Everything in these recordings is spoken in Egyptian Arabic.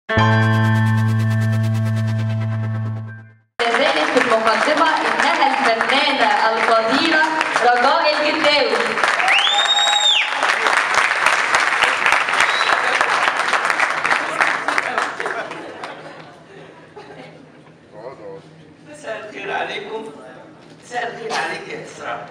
زالت في المقدمة إنها الفنانة القديرة رجاء الجداوي مساء الخير عليكم مساء الخير عليك يا إسراء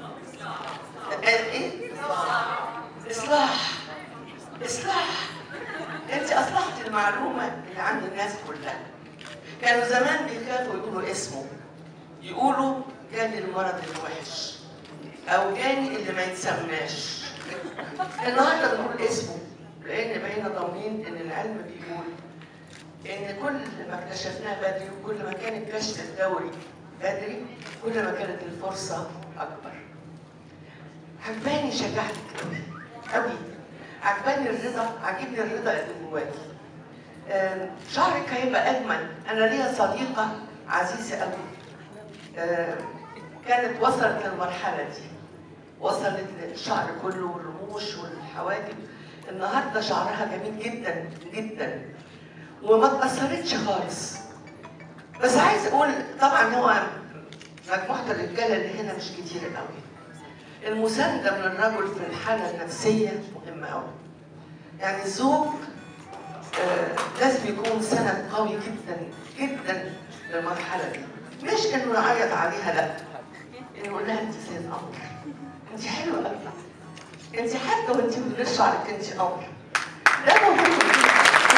إيه؟ إصلاح إصلاح أنت أصلحت المعلومة اللي عند الناس كلها كانوا زمان بيخافوا يقولوا اسمه يقولوا جاني المرض الوحش أو جاني اللي ما يتسماش النهارده بنقول اسمه لأن بقينا ضامنين إن العلم بيقول ان كل ما اكتشفناه بدري وكل ما كان الكشف الدوري بدري كل ما كانت الفرصه اكبر عجباني شجاعتك قوي قوي عجباني الرضا عجبني الرضا اللي جواكي آم، شعرك هيبقى اجمل انا ليا صديقه عزيزه قوي آم، كانت وصلت للمرحله دي وصلت للشعر كله والرموش والحواجب النهارده شعرها جميل جدا جدا وما اتأثرتش خالص بس عايز اقول طبعا هو مجموعة الرجالة اللي هنا مش كتير قوي المساندة من الرجل في الحالة النفسية مهمة قوي يعني الزوج آه لازم يكون سند قوي جدا جدا للمرحلة دي مش انه يعيط عليها لا انه يقول لها انت زي القمر انت حلوة قوي انت حتى وانت من غير شعرك انت قمر ده مهم جدا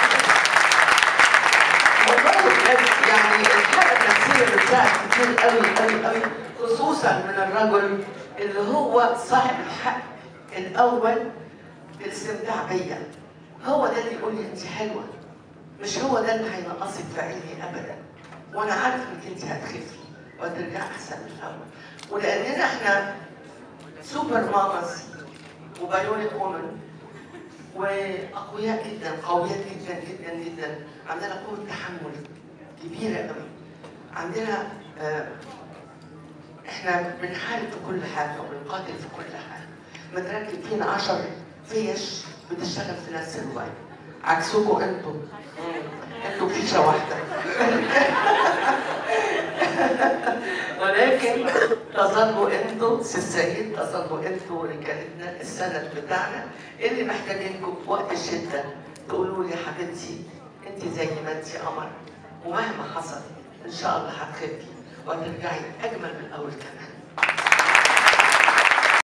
والله بجد يعني الحالة النفسية بتساعد كتير قوي قوي قوي خصوصا من الرجل اللي هو صاحب الحق الأول في الاستمتاع بيا هو ده اللي يقول لي أنت حلوة مش هو ده اللي هينقصك في عيني أبدا وأنا عارف إنك أنت هتخفي وهترجعي أحسن من الأول ولأننا إحنا سوبر ماماز وبايونيك وومن واقوياء جدا قويات جدا جدا جدا عندنا قوه تحمل كبيره قوي عندنا آه، احنا بنحارب في كل حاجه وبنقاتل في كل حاجه متركب فينا 10 فيش بتشتغل في نفس الوقت عكسكم انتوا مم. انتوا فيشه واحده ولكن تظلوا انتوا سيد تظلوا انتوا رجالتنا السند بتاعنا اللي محتاجينكم في وقت الشده تقولوا لي حبيبتي انت زي ما انت قمر ومهما حصل ان شاء الله هتخفي وهترجعي اجمل من الاول كمان